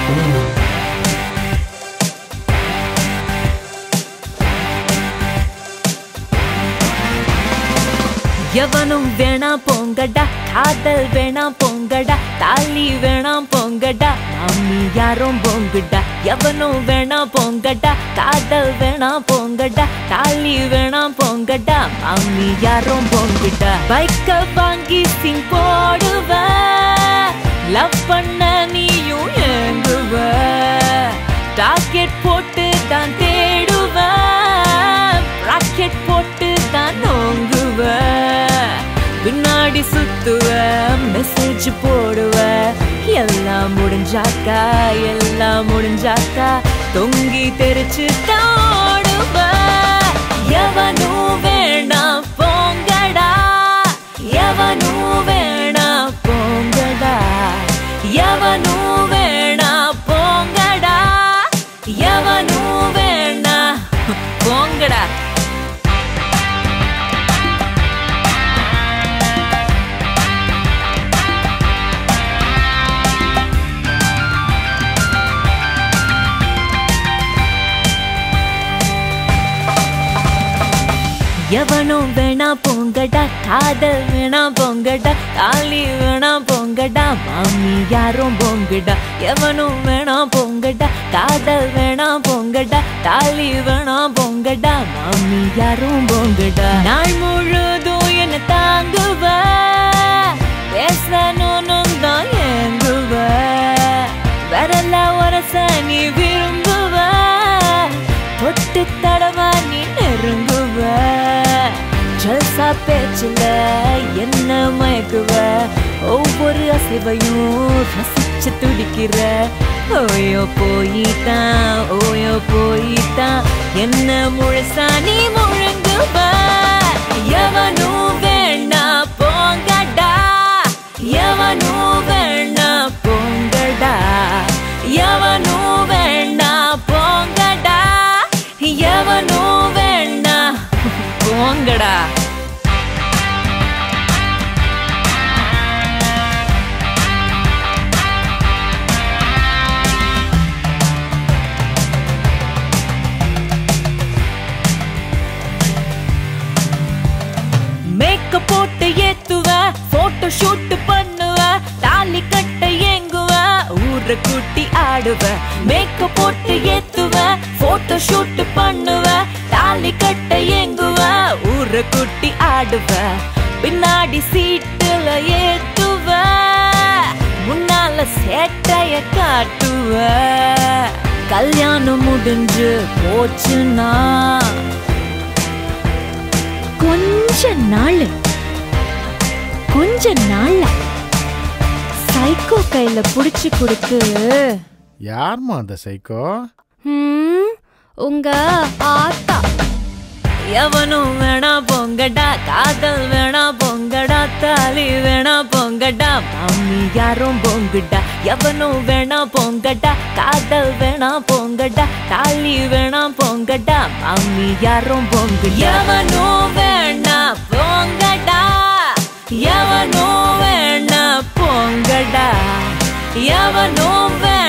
எவனும் வேணாம் போங்கடா காதல் வேணாம் போங்கடா தாலி வேணாம் போங்கடா மாமி யாரும் போங்கடா எவனும் வேணாம் போங்கடா காதல் வேணாம் போங்கடா தாலி வேணாம் போங்கடா மாமி யாரும் போங்கடா பைக்க வாங்கி சிங் போடுவ லவ் பண்ண நீயும் ஏங்குவ டாக்கெட் போட்டு தான் தேடுவ ராக்கெட் போட்டு தான் நோங்குவ பின்னாடி சுத்துவ மெசேஜ் போடுவ எல்லாம் முடிஞ்சாக்கா எல்லாம் முடிஞ்சாக்கா தொங்கி தெரிச்சு தாடுவ எவனும் வேணாம் போங்கடா எவனும் வேணாம் போங்கடா எவனும் வேணாம் போங்கடா எவனும் வேணாம் போங்கடா எவனும் வேணா போங்கடா காதல் வேணா போங்கடா தாலி வேணா போங்கடா மாமி யாரும் போங்கடா எவனும் வேணா போங்கடா காதல் வேணா போங்கடா தாலி வேணா போங்கடா மாமி யாரும் போங்கடா நாள் முழுதும் என்ன தாங்குவ பேசணும்னு தான் ஏங்குவ வரல வரச நீ விரும்புவ தொட்டு தடவா நீ நெருங்குவ ஜல்சா பேச்சுல என்ன மயக்குவ ஒவ்வொரு அசைவையும் ரசிச்சு துடிக்கிற ஓயோ போயிட்டான் ஓயோ போயிட்டான் என்ன முழுசா நீ முழுங்குவ எவனும் வேணா போங்கடா எவனும் வேணா போங்கடா எவனும் வேணா போங்கடா எவனும் வேணா போங்கடா மேக்கப் போட்டு ஏத்துவ போட்டோ ஷூட் பண்ணுவ தாலி கட்ட ஏங்குவ ஊரை கூட்டி ஆடுவ மேக்கப் போட்டு ஏத்துவ போட்டோ ஷூட் பண்ணுவ தாலி கட்ட ஏங்குவ ஊரை கூட்டி ஆடுவ பின்னாடி சீட்டுல ஏத்துவ முன்னால சேட்டைய காட்டுவ கல்யாணம் முடிஞ்சு போச்சுன்னா கொஞ்ச நாள் கொஞ்ச நாள்ல சைக்கோ கையில புடிச்சு கொடுத்து யாரும்மா அந்த சைக்கோ ஹம், உங்க ஆத்தா எவனும் வேணா பொங்கடா காதல் வேணா பொங்கடா தாலி வேணா பொங்கடா மாமி யாரும் பொங்குடா எவனும் வேணா பொங்கடா காதல் வேணா பொங்கடா தாலி வேணா பொங்கடா மாமி யாரும் பொங்கு எவனும் வேணா பொங்கடா எவனும் வேணா பொங்கடா எவனும் வேணா